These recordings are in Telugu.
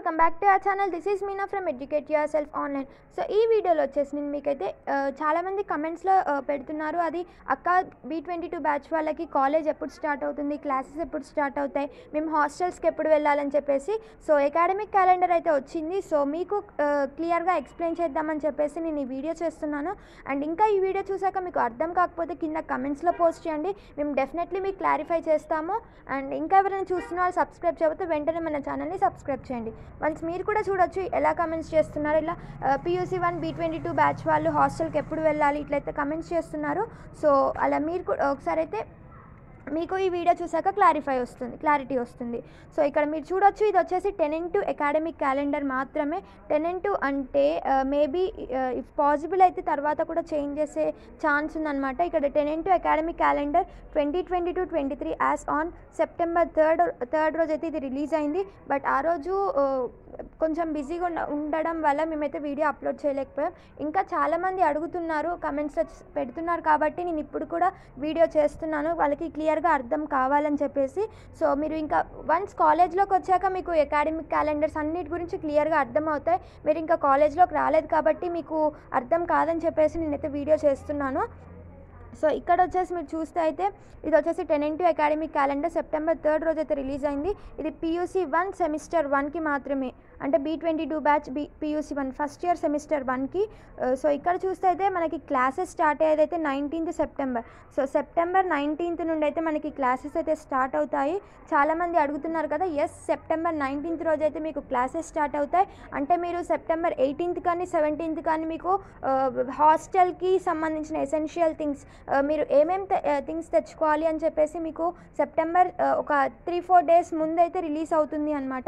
welcome back to our channel this is Meena from educate yourself online so ఈ వీడియోలో వచ్చేసి నేను మీకైతే ఆ, చాలామంది కమెంట్స్లో పెడుతున్నారు అది అక్క బీ ట్వంటీ టూ బ్యాచ్ వాళ్ళకి కాలేజ్ ఎప్పుడు స్టార్ట్ అవుతుంది క్లాసెస్ ఎప్పుడు స్టార్ట్ అవుతాయి మేము హాస్టల్స్కి ఎప్పుడు వెళ్ళాలని చెప్పేసి సో అకాడమిక్ క్యాలెండర్ అయితే వచ్చింది సో మీకు క్లియర్గా ఎక్స్ప్లెయిన్ చేద్దామని చెప్పేసి నేను ఈ వీడియో చేస్తున్నాను అండ్ ఇంకా ఈ వీడియో చూసాక మీకు అర్థం కాకపోతే కింద కమెంట్స్లో పోస్ట్ చేయండి మేము డెఫినెట్లీ మీకు క్లారిఫై చేస్తాము అండ్ ఇంకా ఎవరైనా చూస్తున్న వాళ్ళు సబ్స్క్రైబ్ చేయకపోతే వెంటనే మన ఛానల్ని సబ్స్క్రైబ్ చేయండి వన్స్ మీరు కూడా చూడొచ్చు ఎలా కమెంట్స్ చేస్తున్నారు ఇలా PUC one B twenty two batch వాళ్ళు హాస్టల్కి ఎప్పుడు వెళ్ళాలి ఇట్లయితే కమెంట్స్ చేస్తున్నారు సో అలా మీరు కూడా ఒకసారి అయితే మీకు ఈ వీడియో చూసాక క్లారిఫై వస్తుంది క్లారిటీ వస్తుంది సో ఇక్కడ మీరు చూడొచ్చు ఇది వచ్చేసి టెన్ టు అకాడమిక్ క్యాలెండర్ మాత్రమే టెన్ టు అంటే మేబీ ఇఫ్ పాసిబుల్ అయితే తర్వాత కూడా చేంజ్ చేసే ఛాన్స్ ఉందన్నమాట ఇక్కడ ten two academic calendar twenty twenty two twenty three as on September third third రోజు అయితే ఇది రిలీజ్ అయింది బట్ ఆ రోజు ఆ, కొంచెం బిజీగా ఉండ ఉండడం వల్ల మేమైతే వీడియో అప్లోడ్ చేయలేకపోయాం ఇంకా చాలామంది అడుగుతున్నారు కమెంట్స్లో పెడుతున్నారు కాబట్టి నేను ఇప్పుడు కూడా వీడియో చేస్తున్నాను వాళ్ళకి క్లియర్గా అర్థం కావాలని చెప్పేసి సో మీరు ఇంకా వన్స్ కాలేజ్లోకి వచ్చాక మీకు అకాడమిక్ క్యాలెండర్స్ అన్నిటి గురించి క్లియర్గా అర్థం అవుతాయి మీరు ఇంకా కాలేజ్లోకి రాలేదు కాబట్టి మీకు అర్థం కాదని చెప్పేసి నేనైతే వీడియో చేస్తున్నాను సో ఇక్కడ వచ్చేసి మీరు చూస్తే అయితే ఇది వచ్చేసి ten into academic calendar September third రోజు అయితే రిలీజ్ అయింది ఇది పియూసీ వన్ సెమిస్టర్ వన్కి మాత్రమే అంటే B twenty two batch B PUC one first year semester వన్కి సో ఇక్కడ చూస్తే అయితే మనకి క్లాసెస్ స్టార్ట్ అయ్యేది అయితే nineteenth September so September nineteenth నుండి అయితే మనకి క్లాసెస్ అయితే స్టార్ట్ అవుతాయి చాలామంది అడుగుతున్నారు కదా ఎస్ సెప్టెంబర్ నైన్టీన్త్ రోజు అయితే మీకు క్లాసెస్ స్టార్ట్ అవుతాయి అంటే మీరు సెప్టెంబర్ ఎయిటీన్త్ కానీ సెవెంటీన్త్ కానీ మీకు హాస్టల్కి సంబంధించిన ఎసెన్షియల్ థింగ్స్ మీరు ఏమేమి థింగ్స్ తెచ్చుకోవాలి అని చెప్పేసి మీకు సెప్టెంబర్ ఒక త్రీ ఫోర్ డేస్ ముందైతే రిలీజ్ అవుతుంది అనమాట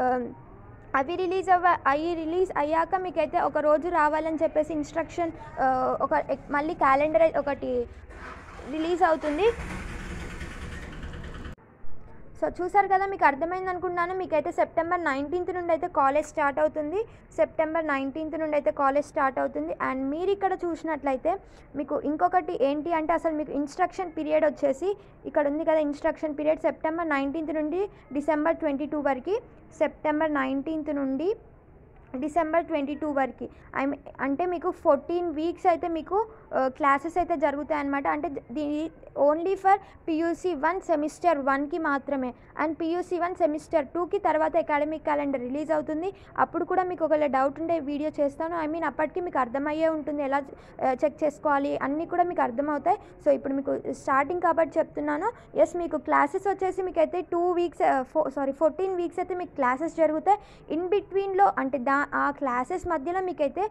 అవి రిలీజ్ అవ్వ అవి రిలీజ్ అయ్యాక మీకైతే ఒక రోజు రావాలని చెప్పేసి ఇన్స్ట్రక్షన్ ఒక ఎక్- మళ్ళీ క్యాలెండర్ ఒకటి రిలీజ్ అవుతుంది సో చూసారు కదా మీకు అర్థమైంది అనుకుంటున్నాను మీకైతే సెప్టెంబర్ నైన్టీన్త్ నుండి అయితే కాలేజ్ స్టార్ట్ అవుతుంది సెప్టెంబర్ నైన్టీన్త్ నుండి అయితే కాలేజ్ స్టార్ట్ అవుతుంది అండ్ మీరు ఇక్కడ చూసినట్లయితే మీకు ఇంకొకటి ఏంటి అంటే అసలు మీకు ఇన్స్ట్రక్షన్ పీరియడ్ వచ్చేసి ఇక్కడ ఉంది కదా ఇన్స్ట్రక్షన్ పీరియడ్ సెప్టెంబర్ నైన్టీన్త్ నుండి డిసెంబర్ ట్వంటీ టూ వరకు సెప్టెంబర్ నైన్టీన్త్ నుండి డిసెంబర్ ట్వంటీ టూ వరకు ఐ మీ అంటే మీకు ఫోర్టీన్ వీక్స్ అయితే మీకు క్లాసెస్ అయితే జరుగుతాయి అనమాట అంటే దీని only for PUC one semester వన్కి మాత్రమే అండ్ పియూసీ వన్ సెమిస్టర్ టూకి తర్వాత అకాడమిక్ క్యాలెండర్ రిలీజ్ అవుతుంది అప్పుడు కూడా మీకు ఒకవేళ డౌట్ ఉంటే వీడియో చేస్తాను ఐ మీన్ అప్పటికి మీకు అర్థమయ్యే ఉంటుంది ఎలా చెక్ చేసుకోవాలి అన్నీ కూడా మీకు అర్థమవుతాయి సో ఇప్పుడు మీకు స్టార్టింగ్ కాబట్టి చెప్తున్నాను ఎస్ మీకు క్లాసెస్ వచ్చేసి మీకు అయితే టూ వీక్స్ ఫో సారీ ఫోర్టీన్ వీక్స్ అయితే మీకు క్లాసెస్ జరుగుతాయి ఇన్ బిట్వీన్లో అంటే దా ఆ క్లాసెస్ మధ్యలో మీకైతే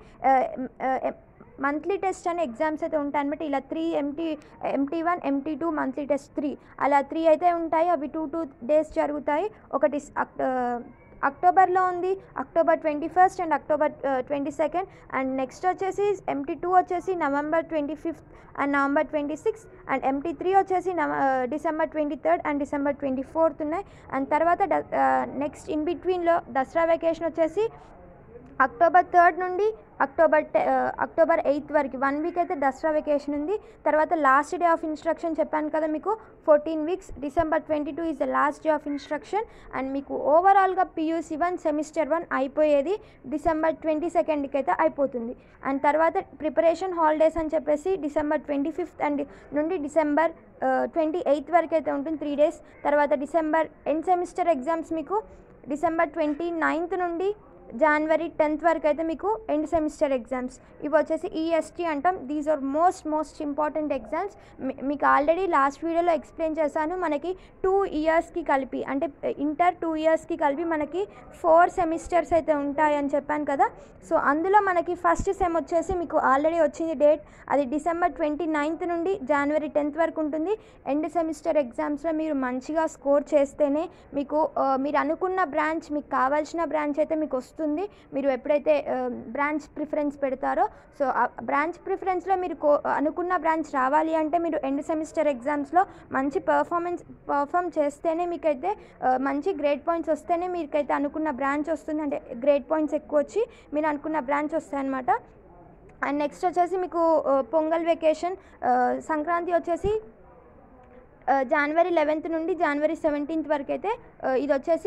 మంత్లీ టెస్ట్ అనే ఎగ్జామ్స్ అయితే ఉంటాయి అనమాట ఇలా three MT MT one MT two monthly test three అలా త్రీ అయితే ఉంటాయి అవి టూ టూ డేస్ జరుగుతాయి ఒకటి స్- అక్- ఆ, అక్టోబర్లో ఉంది October twenty first and October twenty second and next వచ్చేసి ఎంటీ టూ వచ్చేసి November twenty fifth and November twenty six and MT three వచ్చేసి నవ December twenty third and December twenty fourth ఉన్నాయి అండ్ తర్వాత నెక్స్ట్ ఇన్ బిట్వీన్లో దసరా వెకేషన్ వచ్చేసి అక్టోబర్ థర్డ్ నుండి అక్టోబర్ టె అక్టోబర్ ఎయిత్ వరకు వన్ వీక్ అయితే దసరా వెకేషన్ ఉంది తర్వాత లాస్ట్ డే ఆఫ్ ఇన్స్ట్రక్షన్ చెప్పాను కదా మీకు fourteen weeks December twenty two is the last day of instruction and మీకు ఓవరాల్గా పియూసీ వన్ సెమిస్టర్ వన్ అయిపోయేది డిసెంబర్ ట్వంటీ సెకండ్కి అయితే అయిపోతుంది అండ్ తర్వాత ప్రిపరేషన్ హాలిడేస్ అని చెప్పేసి డిసెంబర్ ట్వంటీ ఫిఫ్త్ అండ్ నుండి డిసెంబర్ ట్వంటీ ఎయిత్ వరకు అయితే ఉంటుంది త్రీ డేస్ తర్వాత డిసెంబర్ ఎండ్ సెమిస్టర్ ఎగ్జామ్స్ మీకు డిసెంబర్ ట్వంటీ నైన్త్ నుండి జనవరి టెన్త్ వరకు అయితే మీకు ఎండ్ సెమిస్టర్ ఎగ్జామ్స్ ఇవి వచ్చేసి ఈఎస్టీ అంటాం these are most most important exams మీకు ఆల్రెడీ లాస్ట్ వీడియోలో ఎక్స్ప్లెయిన్ చేశాను మనకి టూ ఇయర్స్కి కలిపి అంటే ఇంటర్ టూ ఇయర్స్కి కలిపి మనకి ఫోర్ సెమిస్టర్స్ అయితే ఉంటాయని చెప్పాను కదా సో అందులో మనకి ఫస్ట్ సెమ్ వచ్చేసి మీకు ఆల్రెడీ వచ్చింది డేట్ అది డిసెంబర్ ట్వంటీ నైన్త్ నుండి జనవరి టెన్త్ వరకు ఉంటుంది ఎండ్ సెమిస్టర్ ఎగ్జామ్స్లో మీరు మంచిగా స్కోర్ చేస్తేనే మీకు ఆ, మీరు అనుకున్న బ్రాంచ్ మీకు కావాల్సిన బ్రాంచ్ అయితే మీకు వస్తుంది మీరు ఎప్పుడైతే బ్రాంచ్ ప్రిఫరెన్స్ పెడతారో సో ఆ బ్రాంచ్ ప్రిఫరెన్స్లో మీరు కో అనుకున్న బ్రాంచ్ రావాలి అంటే మీరు ఎండ్ సెమిస్టర్ ఎగ్జామ్స్లో మంచి పర్ఫార్మెన్స్ పర్ఫామ్ చేస్తేనే మీకైతే ఆ, మంచి గ్రేడ్ పాయింట్స్ వస్తేనే మీకైతే అనుకున్న బ్రాంచ్ వస్తుంది అంటే గ్రేడ్ పాయింట్స్ ఎక్కువ వచ్చి మీరు అనుకున్న బ్రాంచ్ వస్తాయి అనమాట అండ్ నెక్స్ట్ వచ్చేసి మీకు ఆ, పొంగల్ వెకేషన్ ఆ, సంక్రాంతి వచ్చేసి జనవరి లెవెన్త్ నుండి జనవరి సెవెంటీన్త్ వరకు అయితే ఆ, ఇది వచ్చేసి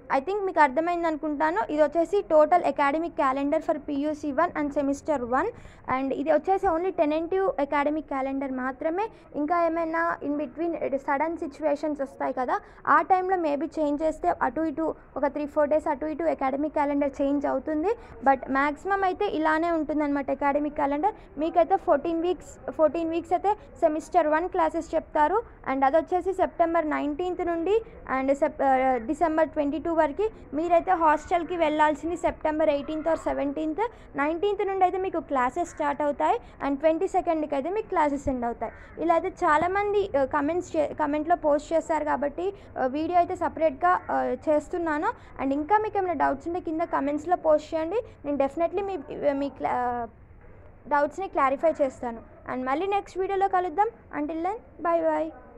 ఐ థింక్ మీకు అర్థమైంది అనుకుంటాను ఇది వచ్చేసి total academic calendar for PUC one and semester one and ఇది వచ్చేసి ఓన్లీ టెనెంటివ్ అకాడమిక్ క్యాలెండర్ మాత్రమే ఇంకా ఏమైనా ఇన్ బిట్వీన్ సడన్ సిచ్యువేషన్స్ వస్తాయి కదా ఆ టైంలో మేబీ చేంజ్ చేస్తే అటు ఇటు ఒక త్రీ ఫోర్ డేస్ అటు ఇటు అకాడమిక్ క్యాలెండర్ చేంజ్ అవుతుంది బట్ మ్యాక్సిమం అయితే ఇలానే ఉంటుందన్నమాట అకాడమిక్ క్యాలెండర్ మీకైతే ఫోర్టీన్ వీక్స్ ఫోర్టీన్ వీక్స్ అయితే సెమిస్టర్ వన్ క్లాసెస్ చెప్తారు అండ్ అది వచ్చేసి సెప్టెంబర్ నైన్టీన్త్ నుండి అండ్ సెప్ డిసెంబర్ ట్వంటీ టూ వరకు మీరైతే హాస్టల్కి వెళ్ళాల్సింది September eighteenth or seventeenth nineteenth నుండి అయితే మీకు క్లాసెస్ స్టార్ట్ అవుతాయి అండ్ ట్వంటీ సెకండ్కి అయితే మీకు క్లాసెస్ ఎండ్ అవుతాయి ఇలా అయితే చాలామంది కమెంట్స్ చే కమెంట్లో పోస్ట్ చేస్తారు కాబట్టి వీడియో అయితే సపరేట్గా చేస్తున్నాను అండ్ ఇంకా మీకు ఏమైనా డౌట్స్ ఉంటే కింద కమెంట్స్లో పోస్ట్ చేయండి నేను డెఫినెట్లీ మీ మీ క్లా డౌట్స్ని క్లారిఫై చేస్తాను అండ్ మళ్ళీ నెక్స్ట్ వీడియోలో కలుద్దాం అంటిల్ దెన్ బాయ్ బాయ్